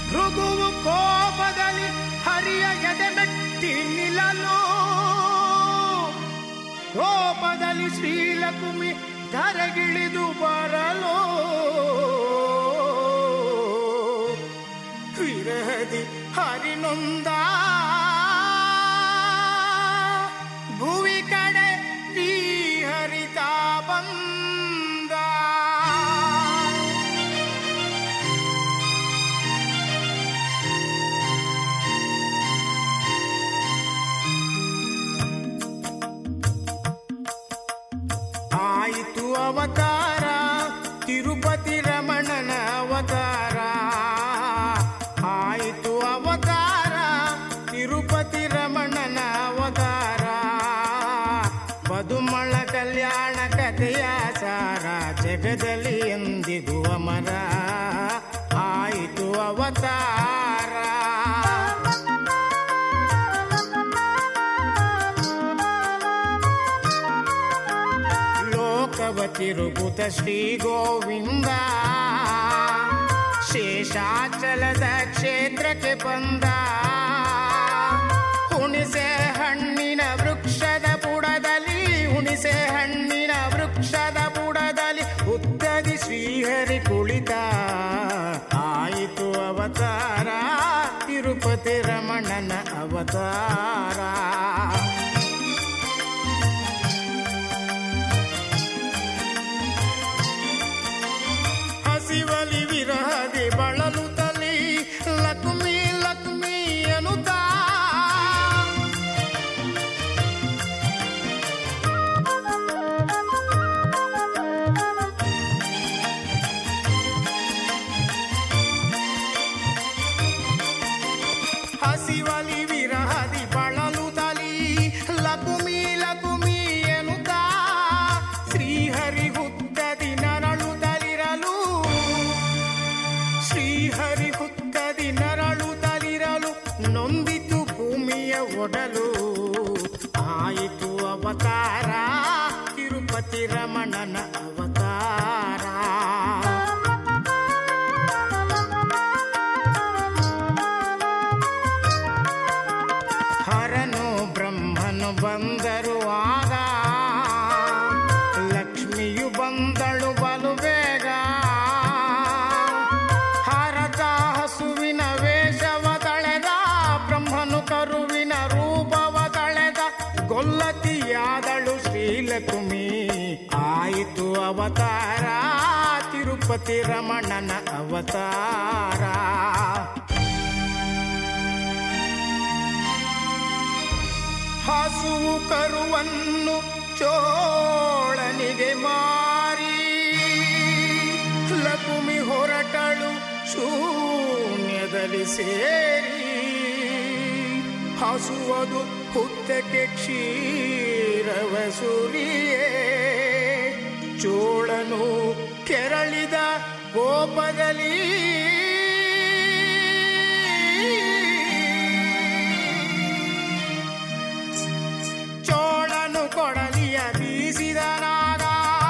ಭೃಗುವು ಕೋಪದಲ್ಲಿ ಹರಿಯ ಎದೆ ಮೆಟ್ಟಿ ನಿಲ್ಲಲು ಕೋಪದಲ್ಲಿ ಶ್ರೀಲಕುಮಿ ಧರೆಗಿಳಿದು ಬರಲು ವಿರಹದಿ ಹರಿನೊಂದ ಭುವಿ ಕಡೆ ಈ ಹರಿತ ಬಂದ ಆಯಿತು ಅವತಾರ ತಿರುಪತಿ ರಮಣನ ಅವತಾರ ಆಯಿತು ಅವತಾರ ತಿರುಪತಿ ರಮಣನ ಅವತಾರ ಪದುಮಳ ಕಲ್ಯಾಣ ಕಥೆಯ ಸಾರ ಜಗದಲ್ಲಿ ಎಂದಿಗೂ ಅಮರ ಆಯಿತು ಅವತಾರ ಲೋಕವ ತಿರುಗುತ ಶ್ರೀ ಗೋವಿಂದ ಶೇಷಾಚಲದ ಕ್ಷೇತ್ರಕ್ಕೆ ಬಂದ ಹುಣಿಸೆ ಹಣ್ಣಿನ ವೃಕ್ಷದ ಬುಡದಲ್ಲಿ ಹುಣಿಸೆ ಹಣ್ಣಿನ ವೃಕ್ಷದ ಬುಡದಲ್ಲಿ ಉದ್ದದಿ ಶ್ರೀಹರಿ ಕುಳಿತ ಆಯಿತು ಅವತಾರ ತಿರುಪತಿ ರಮಣನ ಅವತಾರ ಹಸಿವಲಿ ವಿರಹದೆ ಬಳಲು ತಲಿ ಲಕ್ಷ್ಮಿ ಲಕ್ಷ್ಮಿ ಎನ್ನುತ್ತಾ ಹಸಿವಲಿ ವಿರಹದಿ ಬಳಲು ತಲಿ ಲಕುಮಿ ಲಕುಮಿ ಎನ್ನುತ್ತಾ ಶ್ರೀಹರಿ ಹುತ್ತದಿ ನರಳು ತಲಿರಲು ಶ್ರೀಹರಿ ಹುತ್ತದಿ ನರಳು ತಲಿರಲು ನೊಂದಿತು ಭೂಮಿಯ ಒಡಲು ಆಯಿತು ಅವತಾರ ತಿರುಪತಿ ರಮಣನ ಅವತಾರ ಹರನು ಬ್ರಹ್ಮನು ಬಂದರು ಆಗ ಲಕ್ಷ್ಮಿಯು ಬಂದಳು ಬಲು ಬೇಗ ಹರತ ಹಸುವಿನ ವೇಷವ ತಳೆದ ಬ್ರಹ್ಮನು ಕರುವಿನ ರೂಪವ ತಳೆದ ಗೊಲ್ಲತಿಯಾದಳು ಶ್ರೀಲಕ್ಷ್ಮಿ ಆಯಿತು ಅವತಾರ ತಿರುಪತಿ ರಮಣನ ಅವತಾರ ಹಸುವು ಕರುವನ್ನು ಚೋಳನಿಗೆ ಮಾರಿ ಲಕುಮಿ ಹೊರಟಳು ಶೂನ್ಯದಲ್ಲಿ ಸೇರಿ ಹಸುವದು ಹುತ್ತಕ್ಕೆ ಕ್ಷೀರವ ಸುರಿಯೇ ಚೋಳನು ಕೆರಳಿದ ಕೋಪದಲ್ಲಿ ಚೋಳನು ಕೊಡಲಿಯ ಬೀಸಿದ ನಾಗ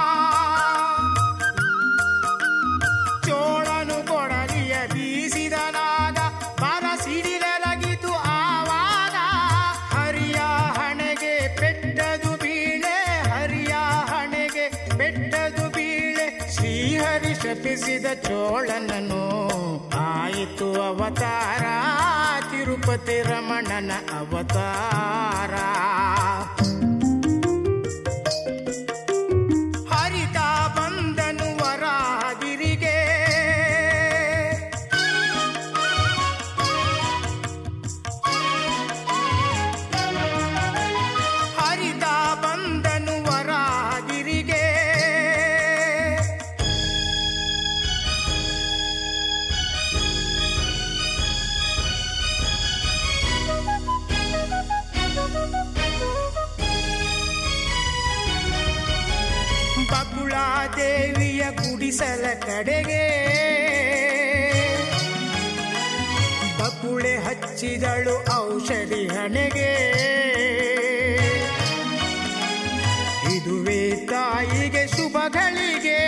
ಚೋಳನು ಕೊಡಲಿಯ ಬೀಸಿದ ನಾಗ ಮರ ಸಿಡಿಲಗಿತು ಆವಾಗ ಹರಿಯ ಹಣೆಗೆ ಪೆಟ್ಟದು ಬೀಳೆ ಹರಿಯ ಹಣೆಗೆ ಪೆಟ್ಟದು ಬೀಳೆ ಶ್ರೀಹರಿ ಶಪಿಸಿದ ಚೋಳನನು ಆಯಿತು ಅವತಾರ ತಿರುಪತಿ ರಮಣನ ಅವತಾರ ಹರಿತ ಬಂದನು ವರಾದಿರಿಗೆ ಹರಿತ ಬಂದನು ವರಾದಿರಿಗೆ ಬಕುಳಾದೇವಿಯ ಗುಡಿಸಲ ಕಡೆಗೆ ಬಕುಳೆ ಹಚ್ಚಿದಳು ಔಷಧಿ ಹಣೆಗೆ ಇದುವೇ ತಾಯಿಗೆ ಶುಭಗಳಿಗೆ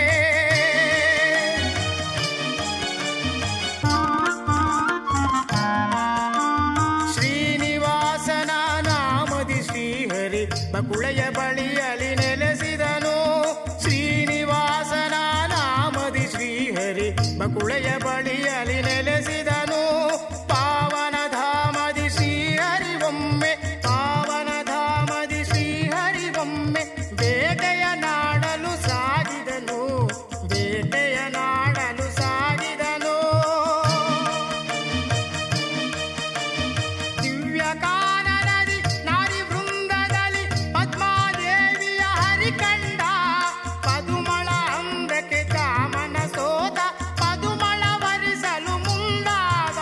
ಬಳಿಯಲಿ ನೆಲೆಸಿದನು ಪಾವನ ಧಾಮದಿ ಶ್ರೀಹರಿ ಒಮ್ಮೆ ಪಾವನ ಧಾಮದಿ ಶ್ರೀಹರಿ ಒಮ್ಮೆ ಬೇಟೆಯ ನಾಡಲು ಸಾಗಿದನು ಬೇಟೆಯ ನಾಡಲು ಸಾಗಿದನು ದಿವ್ಯ ಕಾನನದಿ ನಾರಿ ವೃಂದದಲ್ಲಿ ಪದ್ಮಾದೇವಿಯ ಹರಿಕಂಡ ಪದುಮಳ ಅಂಬಕ್ಕೆ ಕಾಮನ ಸೋತ ಪದುಮಳ ವರಿಸಲು ಮುಂದಾದ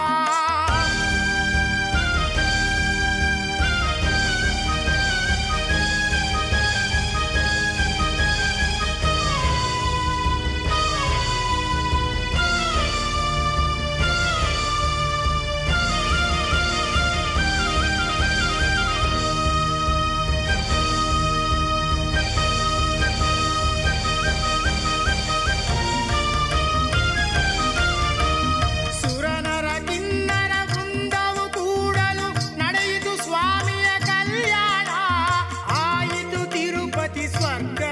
ಸುರನರ ಕಿನ್ನರ ವೃಂದವು ಕೂಡಲು ನಡೆಯಿತು ಸ್ವಾಮಿಯ ಕಲ್ಯಾಣ ಆಯಿತು ತಿರುಪತಿ ಸ್ವರ್ಗ